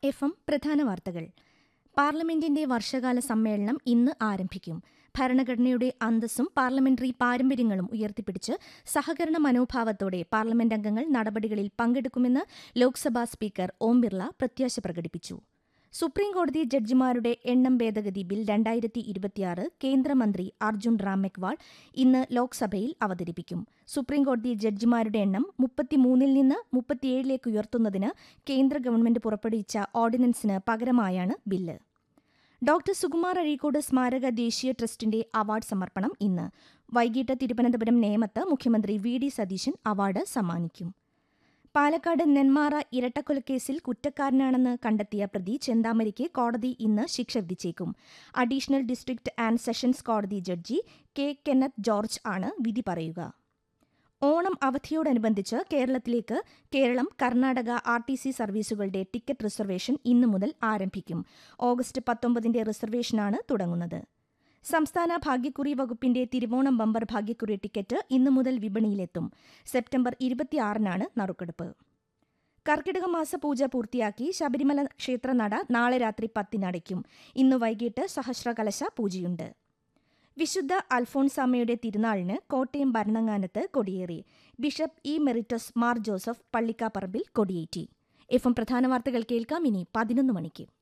F M പ്രധാന വാർത്തകൾ പാർലമെന്റിന്റെ വർഷകാല സമ്മേളനം ഇന്ന് ആരംഭിക്കും ഭരണഘടനയുടെ അന്തസ്സും പാർലമെന്ററി പാരമ്പര്യങ്ങളും ഉയർത്തിപ്പിടിച്ച് സഹകരണ മനോഭാവത്തോടെ പാർലമെന്റ് അംഗങ്ങൾ നടപടികളിൽ പങ്കെടുക്കുമെന്ന് ലോക്സഭാ സ്പീക്കർ ഓം ബിർള പ്രത്യാശ പ്രകടിപ്പിച്ചു സുപ്രീംകോടതി ജഡ്ജിമാരുടെ എണ്ണം ഭേദഗതി ബിൽ രണ്ടായിരത്തി ഇരുപത്തിയാറ് കേന്ദ്രമന്ത്രി അർജുൻ റാം മെഗ്വാൾ ഇന്ന് ലോക്സഭയിൽ അവതരിപ്പിക്കും സുപ്രീംകോടതി ജഡ്ജിമാരുടെ എണ്ണം മുപ്പത്തിമൂന്നിൽ നിന്ന് മുപ്പത്തിയേഴിലേക്ക് ഉയർത്തുന്നതിന് കേന്ദ്ര ഗവൺമെന്റ് പുറപ്പെടുവിച്ച ഓർഡിനൻസിന് പകരമായാണ് ബില്ല് ഡോക്ടർ സുകുമാർ അഴീക്കോട് സ്മാരക ദേശീയ ട്രസ്റ്റിന്റെ അവാർഡ് സമർപ്പണം ഇന്ന് വൈകിട്ട് തിരുവനന്തപുരം നേമത്ത് മുഖ്യമന്ത്രി വി ഡി സതീശൻ അവാർഡ് സമ്മാനിക്കും പാലക്കാട് നെന്മാറ ഇരട്ടക്കൊലക്കേസിൽ കുറ്റക്കാരനാണെന്ന് കണ്ടെത്തിയ പ്രതി ചെന്താമരിക്ക് കോടതി ഇന്ന് ശിക്ഷ വിധിച്ചേക്കും അഡീഷണൽ ഡിസ്ട്രിക്ട് ആൻഡ് സെഷൻസ് കോടതി ജഡ്ജി കെ കെന്നത്ത് ജോർജ് ആണ് വിധി പറയുക ഓണം അവധിയോടനുബന്ധിച്ച് കേരളത്തിലേക്ക് കേരളം കർണാടക ആർ ടി സി സർവീസുകളുടെ ടിക്കറ്റ് റിസർവേഷൻ ഇന്നു മുതൽ ആരംഭിക്കും ഓഗസ്റ്റ് പത്തൊമ്പതിന്റെ റിസർവേഷനാണ് തുടങ്ങുന്നത് സംസ്ഥാന ഭാഗ്യക്കുറി വകുപ്പിന്റെ തിരുവോണം ബമ്പർ ഭാഗ്യക്കുറി ടിക്കറ്റ് ഇന്നു മുതൽ വിപണിയിലെത്തും സെപ്റ്റംബർ ഇരുപത്തിയാറിനാണ് നറുക്കെടുപ്പ് കർക്കിടക മാസ പൂജ പൂർത്തിയാക്കി ശബരിമല ക്ഷേത്രനട നാളെ രാത്രി പത്തിനടയ്ക്കും ഇന്ന് വൈകിട്ട് സഹസ്രകലശ പൂജയുണ്ട് വിശുദ്ധ അൽഫോൺസാമയുടെ തിരുനാളിന് കോട്ടയം ഭരണങ്ങാനത്ത് കൊടിയേറി bishop emeritus Mar Joseph Pallikkaparambil കൊടിയേറ്റി എഫ് എം പ്രധാന വാർത്തകൾ കേൾക്കാം ഇനി പതിനൊന്ന് മണിക്ക്